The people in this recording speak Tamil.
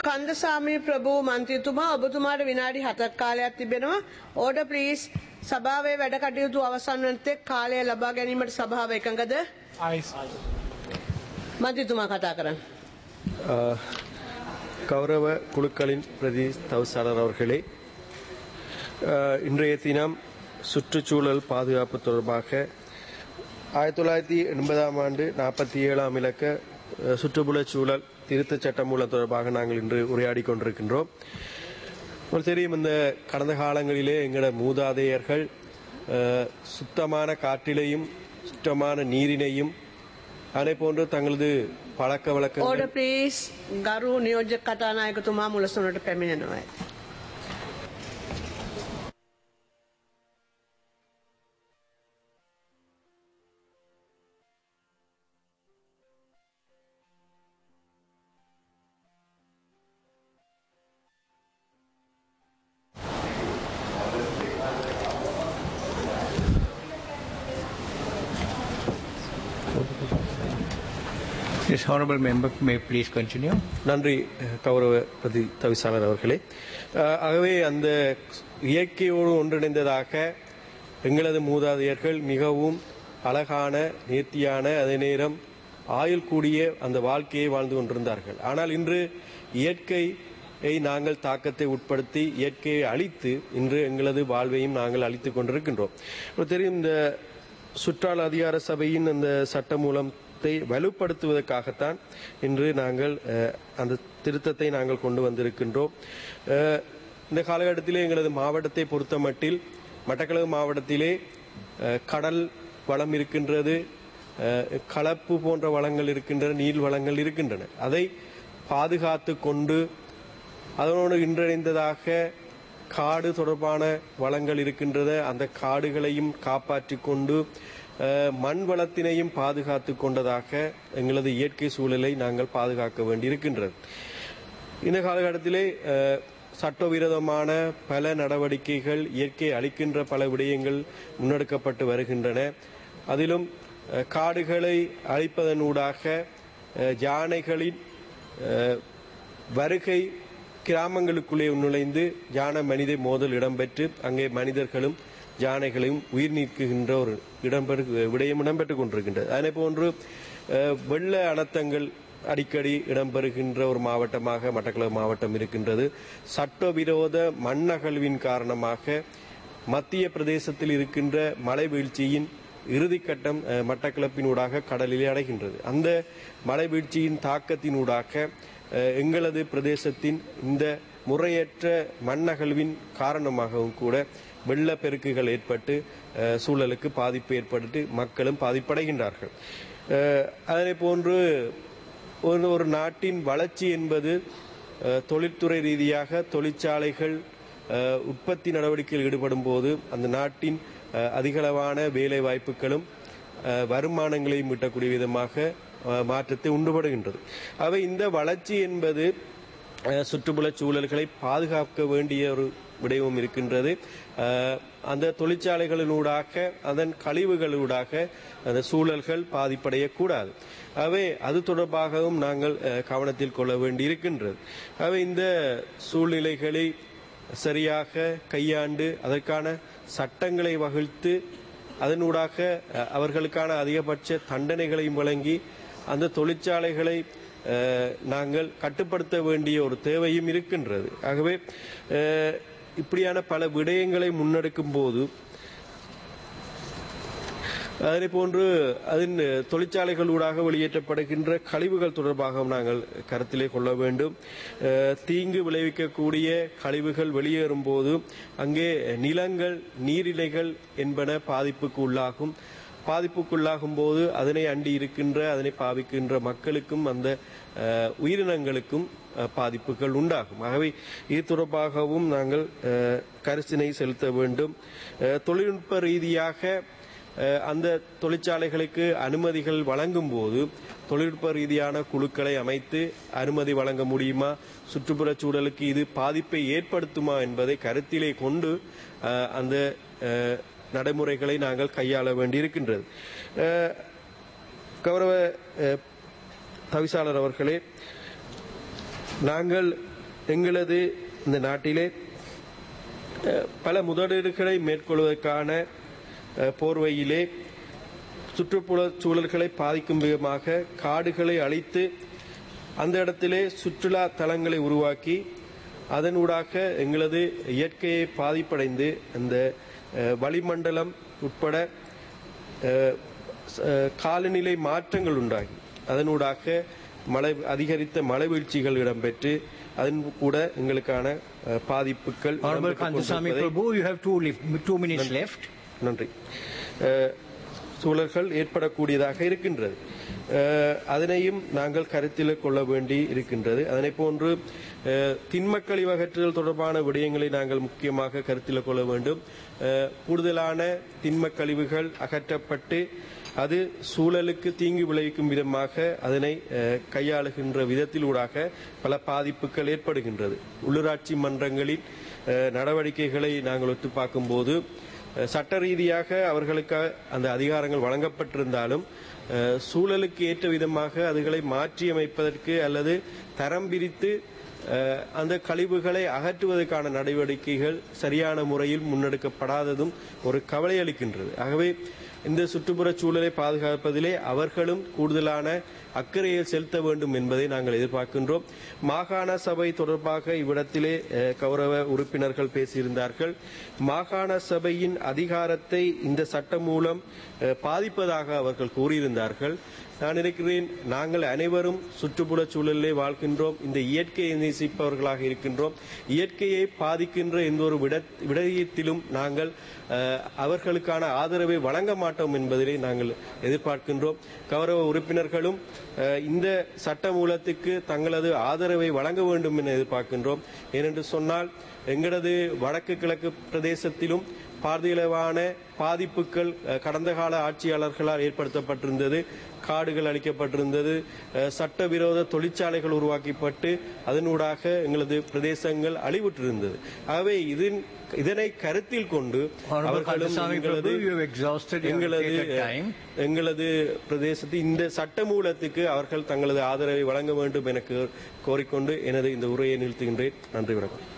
කන්දසාමී ප්‍රභූ මන්ත්‍රීතුමා ඔබතුමාට විනාඩි හතක් කාලයක් තිබෙනවා. ඕඩ ප්ලීස් සභාවේ වැඩ කටයුතු අවසන් වන තෙක් කාලය ලබා ගැනීමට සභාව එකඟද? Ayes. මන්ත්‍රීතුමා කතා කරන්න. ஆஹ், கௌரவ குழுக்களின் பிரதி தவிசாளர் அவர்களே ஆஹ், இன்றைய தினம் சுற்றுச்சூழல் பாதுகாப்பு தொடர்பாக ஆயிரத்தி தொள்ளாயிரத்தி எண்பதாம் ஆண்டு நாற்பத்தி ஏழாம் இலக்க அஹ், சுற்றுப்புறச் சூழல் திருத்தச் சட்டமூலம் தொடர்பாக நாங்கள் இன்று உரையாடி கொண்டிருக்கின்றோம் உங்களுக்கு தெரியும் இந்த கடந்த காலங்களிலே எங்களோட மூதாதையர்கள் அஹ், சுத்தமான காற்றிலையும் சுத்தமான நீரினையும் அதே போன்று தங்களது பழக்க வழக்கங்கள் ඕඩ ප්ලීස් ගරු නියෝජ්‍ය කතානායකතුමා මුලසුනට පැමිණෙනවා. This honorable member may please continue. நன்றி அஹ், கௌரவ பிரதி தவிசாளர் அவர்களே அஹ், ஆகவே அந்த இயற்கையோடு ஒன்றிணைந்ததாக எங்களது மூதாதையர்கள் மிகவும் அழகான நேர்த்தியான அதே நேரம் ஆயுள் கூடிய அந்த வாழ்க்கையை வாழ்ந்து கொண்டிருந்தார்கள் ஆனால் இன்று இயற்கையை நாங்கள் தாக்கத்தை உட்படுத்தி இயற்கையை அழித்து இன்று எங்களது வாழ்வையும் நாங்கள் அழித்துக் கொண்டிருக்கின்றோம் உங்களுக்கு தெரியும் இந்த சுற்றால அதிகார சபையின் அந்த சட்ட மூலத்தை வலுப்படுத்துவதற்காகத்தான் இன்று நாங்கள் அஹ், அந்த திருத்தத்தை நாங்கள் கொண்டு வந்திருக்கின்றோம் அஹ், இந்த காலகட்டத்திலே எங்களது மாவட்டத்தை பொறுத்தமட்டில் மட்டக்களப்பு மாவட்டத்திலே அஹ், கடல் வளம் இருக்கின்றது அஹ், கலப்பு போன்ற வளங்கள் இருக்கின்றன நீர் வளங்கள் இருக்கின்றன அதை பாதுகாத்து கொண்டு அதனோடு இன்றடைந்ததாக காடு தொடர்பான வளங்கள் இருக்கின்றது அந்த காடுகளையும் காப்பாற்றிக் கொண்டு அஹ், மண் வளத்தினையும் பாதுகாத்து கொண்டதாக எங்களது இயற்கை சூழலை நாங்கள் பாதுகாக்க வேண்டியிருக்கின்றது இந்த காலகட்டத்திலே அஹ், சட்டவிரோதமான பல நடவடிக்கைகள் இயற்கை அளிக்கின்ற பல விடயங்கள் முன்னெடுக்கப்பட்டு வருகின்றன அதிலும் அஹ், காடுகளை அழிப்பதனூடாக அஹ், யானைகளின் அஹ், வருகை கிராமங்களுக்குள்ளே நுழைந்து யானை மனித மோதல் இடம்பெற்று அங்கே மனிதர்களும் யானைகளையும் உயிர் நீக்குகின்ற ஒரு இடம்பெறு விடயம் இடம்பெற்றுக் கொண்டிருக்கின்றது அதே போன்று அஹ், வெள்ள அனர்த்தங்கள் அடிக்கடி இடம்பெறுகின்ற ஒரு மாவட்டமாக மட்டக்களப்பு மாவட்டம் இருக்கின்றது சட்டவிரோத மண்ணகழ்வின் காரணமாக மத்திய பிரதேசத்தில் இருக்கின்ற மழை வீழ்ச்சியின் இறுதிக்கட்டம் அஹ், மட்டக்களப்பினூடாக கடலிலே அடைகின்றது அந்த மழை வீழ்ச்சியின் தாக்கத்தினூடாக அஹ், எங்களது பிரதேசத்தின் இந்த முறையற்ற மண்ணகழ்வின் காரணமாகவும் கூட வெள்ளப்பெருக்குகள் ஏற்பட்டு அஹ், சூழலுக்கு பாதிப்பு ஏற்பட்டு மக்களும் பாதிப்படைகின்றார்கள் அஹ், அதனை போன்று ஒரு ஒரு நாட்டின் வளர்ச்சி என்பது அஹ், தொழில்துறை ரீதியாக தொழிற்சாலைகள் அஹ், உற்பத்தி நடவடிக்கையில் ஈடுபடும் போது அந்த நாட்டின் அஹ், அதிகளவான வேலை வாய்ப்புகளும் அஹ், வருமானங்களையும் ஈட்டக்கூடிய விதமாக அஹ், மாற்றத்தை உண்டுபடுகின்றது அவை இந்த வளர்ச்சி என்பது அஹ், சுற்றுப்புறச் சூழல்களை பாதுகாக்க வேண்டிய ஒரு விடயமும் இருக்கின்றது அஹ், அந்த தொழிற்சாலைகளினூடாக அதன் கழிவுகளூடாக அந்த சூழல்கள் பாதிப்படையக்கூடாது அவை அது தொடர்பாகவும் நாங்கள் அஹ், கவனத்தில் கொள்ள வேண்டியிருக்கின்றது அவை இந்த சூழ்நிலைகளை சரியாக கையாண்டு அதற்கான சட்டங்களை வகுத்து அதனூடாக அஹ், அவர்களுக்கான அதிகபட்ச தண்டனைகளையும் வழங்கி அந்த தொழிற்சாலைகளை அஹ், நாங்கள் கட்டுப்படுத்த வேண்டிய ஒரு தேவையும் இருக்கின்றது ஆகவே அஹ், இப்படியான பல விடயங்களை முன்னெடுக்கும் போது அதே போன்று அதன் தொழிற்சாலைகளூடாக வெளியேற்றப்படுகின்ற கழிவுகள் தொடர்பாகவும் நாங்கள் கருத்திலே கொள்ள வேண்டும் அஹ், தீங்கு விளைவிக்கக்கூடிய கழிவுகள் வெளியேறும் போது அங்கே நிலங்கள் நீரிணைகள் என்பன பாதிப்புக்கு உள்ளாகும் பாதிப்புக்குள்ளாகும் போது அதனை அண்டி இருக்கின்ற அதனை பாவிக்கின்ற மக்களுக்கும் அந்த அஹ், உயிரினங்களுக்கும் அஹ், பாதிப்புகள் உண்டாகும் ஆகவே இது தொடர்பாகவும் நாங்கள் அஹ், கரிசனை செலுத்த வேண்டும் அஹ், தொழில்நுட்ப ரீதியாக அஹ், அந்த தொழிற்சாலைகளுக்கு அனுமதிகள் வழங்கும் போது தொழில்நுட்ப ரீதியான குழுக்களை அமைத்து அனுமதி வழங்க முடியுமா சுற்றுப்புறச் சூழலுக்கு இது பாதிப்பை ஏற்படுத்துமா என்பதை கருத்திலே கொண்டு அஹ், அந்த அஹ், நடைமுறைகளை நாங்கள் கையாள வேண்டியிருக்கின்றது அஹ், கௌரவ அஹ், தவிசாளர் அவர்களே நாங்கள் எங்களது இந்த நாட்டிலே அஹ், பல முதலீடுகளை மேற்கொள்வதற்கான அஹ், போர்வையிலே சுற்றுப்புற சூழல்களை பாதிக்கும் விதமாக காடுகளை அழித்து அந்த இடத்திலே சுற்றுலா தலங்களை உருவாக்கி அதனூடாக எங்களது இயற்கையை பாதிப்படைந்து அந்த அஹ், வளிமண்டலம் உட்பட அஹ், ச- அஹ், காலநிலை மாற்றங்கள் உண்டாகி அதனூடாக மழை அதிகரித்த மழை வீழ்ச்சிகள் இடம்பெற்று அதன் கூட எங்களுக்கான அஹ், பாதிப்புகள் Honorable இடம்பெற்றுக் Kandasamy கொண்டிருப்பதை- Prabhu, you have two, lif- two minutes left. நன்றி அஹ், சூழல்கள் ஏற்படக்கூடியதாக இருக்கின்றது அஹ், அதனையும் நாங்கள் கருத்தில் கொள்ள வேண்டி இருக்கின்றது அதனை போன்று அஹ், திண்மக் கழிவு அகற்றுதல் தொடர்பான விடயங்களை நாங்கள் முக்கியமாக கருத்தில் கொள்ள வேண்டும் அஹ், கூடுதலான திண்மக் கழிவுகள் அகற்றப்பட்டு அது சூழலுக்கு தீங்கு விளைவிக்கும் விதமாக அதனை அஹ், கையாளுகின்ற விதத்திலூடாக பல பாதிப்புகள் ஏற்படுகின்றது உள்ளூராட்சி மன்றங்களின் அஹ், நடவடிக்கைகளை நாங்கள் ஒத்து பார்க்கும்போது அஹ், சட்ட ரீதியாக அவர்களுக்கு அந்த அதிகாரங்கள் வழங்கப்பட்டிருந்தாலும் அஹ், சூழலுக்கு ஏற்ற விதமாக அதுகளை மாற்றியமைப்பதற்கு அல்லது தரம் பிரித்து அஹ், அந்த கழிவுகளை அகற்றுவதற்கான நடவடிக்கைகள் சரியான முறையில் முன்னெடுக்கப்படாததும் ஒரு கவலை அளிக்கின்றது ஆகவே இந்த சுற்றுப்புற சூழலை பாதுகாப்பதிலே அவர்களும் கூடுதலான அக்கறையை செலுத்த வேண்டும் என்பதை நாங்கள் எதிர்பார்க்கின்றோம் மாகாண சபை தொடர்பாக இவ்விடத்திலே அஹ், கௌரவ உறுப்பினர்கள் பேசியிருந்தார்கள் மாகாண சபையின் அதிகாரத்தை இந்த சட்டம் மூலம் அஹ், பாதிப்பதாக அவர்கள் கூறியிருந்தார்கள் நான் நினைக்கிறேன் நாங்கள் அனைவரும் சுற்றுப்புற சூழலிலே வாழ்கின்றோம் இந்த இயற்கையை நேசிப்பவர்களாக இருக்கின்றோம் இயற்கையை பாதிக்கின்ற எந்த ஒரு விட விடயத்திலும் நாங்கள் அஹ், அவர்களுக்கான ஆதரவை வழங்க மாட்டோம் என்பதிலே நாங்கள் எதிர்பார்க்கின்றோம் கௌரவ உறுப்பினர்களும் அஹ், இந்த சட்ட மூலத்துக்கு தங்களது ஆதரவை வழங்க வேண்டும் என எதிர்பார்க்கின்றோம் ஏனென்று சொன்னால் எங்களது வடக்கு கிழக்கு பிரதேசத்திலும் பாதியளவான பாதிப்புகள் அஹ், கடந்த கால ஆட்சியாளர்களால் ஏற்படுத்தப்பட்டிருந்தது காடுகள் அளிக்கப்பட்டிருந்தது அஹ், சட்டவிரோத தொழிற்சாலைகள் உருவாக்கப்பட்டு அதனூடாக எங்களது பிரதேசங்கள் அழிவுற்றிருந்தது ஆகவே இதன் இதனை கருத்தில் கொண்டு Honorable அவர்களும் Kandasamy எங்களது Prabhu, you have exhausted your எங்களது allocated time. எங்களது பிரதேசத்தில் இந்த சட்டமூலத்துக்கு அவர்கள் தங்களது ஆதரவை வழங்க வேண்டும் என கோ- கோரிக்கொண்டு எனது இந்த உரையை நிறுத்துகின்றேன் நன்றி வணக்கம்